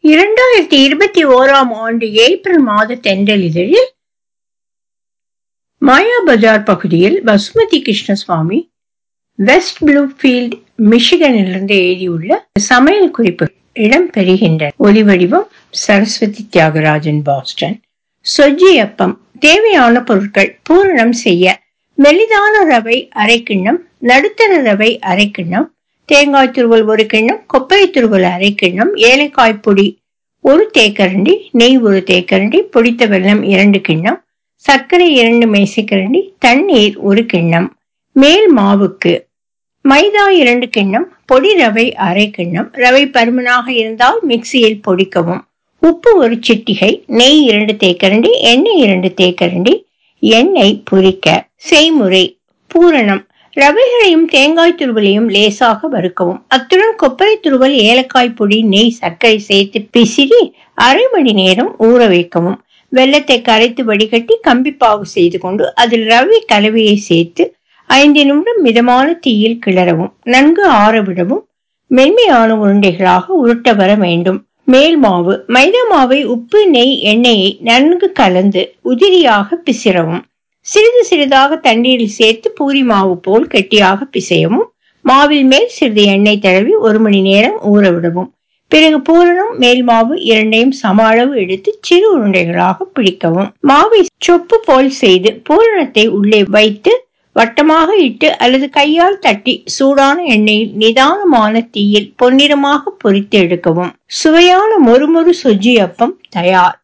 இரண்டாயிரத்தி இருபத்தி ஓராம் ஆண்டு ஏப்ரல் மாத தென்றல் இதழில் மாயா பஜார் பகுதியில் பசுமதி கிருஷ்ணசுவாமி வெஸ்ட் ப்ளூஃபீல்ட் மிஷிகனிலிருந்து எழுதியுள்ள சமையல் குறிப்பு இடம் பெறுகின்ற ஒலிவடிவம் சரஸ்வதி தியாகராஜன் பாஸ்டன் சொஜ்ஜி அப்பம் தேவையான பொருட்கள் பூரணம் செய்ய மெலிதான ரவை அரை கிண்ணம் நடுத்தர ரவை அரை கிண்ணம் தேங்காய் துருவல் ஒரு கிண்ணம் கொப்பரை துருவல் அரை கிண்ணம் ஏலக்காய் பொடி ஒரு தேக்கரண்டி நெய் ஒரு தேக்கரண்டி பொடித்த வெல்லம் இரண்டு கிண்ணம் சர்க்கரை இரண்டு மேசைக்கரண்டி தண்ணீர் ஒரு கிண்ணம் மேல் மாவுக்கு மைதா இரண்டு கிண்ணம் பொடி ரவை அரை கிண்ணம் ரவை பருமனாக இருந்தால் மிக்சியில் பொடிக்கவும் உப்பு ஒரு சிட்டிகை நெய் இரண்டு தேக்கரண்டி எண்ணெய் இரண்டு தேக்கரண்டி எண்ணெய் பொரிக்க செய்முறை பூரணம் ரவைகளையும் தேங்காய் துருவலையும் லேசாக வறுக்கவும் அத்துடன் கொப்பரை துருவல் ஏலக்காய் பொடி நெய் சர்க்கரை சேர்த்து பிசிறி அரை மணி நேரம் ஊற வைக்கவும் வெள்ளத்தை கரைத்து வடிகட்டி கம்பிப்பாவு செய்து கொண்டு அதில் ரவை கலவையை சேர்த்து ஐந்து நிமிடம் மிதமான தீயில் கிளறவும் நன்கு ஆறவிடவும் மென்மையான உருண்டைகளாக உருட்ட வர வேண்டும் மேல் மாவு மைதா மாவை உப்பு நெய் எண்ணெயை நன்கு கலந்து உதிரியாக பிசிறவும் சிறிது சிறிதாக தண்ணீரில் சேர்த்து பூரி மாவு போல் கெட்டியாக பிசையவும் மாவில் மேல் சிறிது எண்ணெய் தடவி ஒரு மணி நேரம் ஊற விடவும் பிறகு பூரணம் மேல் மாவு இரண்டையும் சம அளவு எடுத்து சிறு உருண்டைகளாக பிடிக்கவும் மாவை சொப்பு போல் செய்து பூரணத்தை உள்ளே வைத்து வட்டமாக இட்டு அல்லது கையால் தட்டி சூடான எண்ணெயில் நிதானமான தீயில் பொன்னிறமாக பொரித்து எடுக்கவும் சுவையான மொறுமொறு சொஜ்ஜி அப்பம் தயார்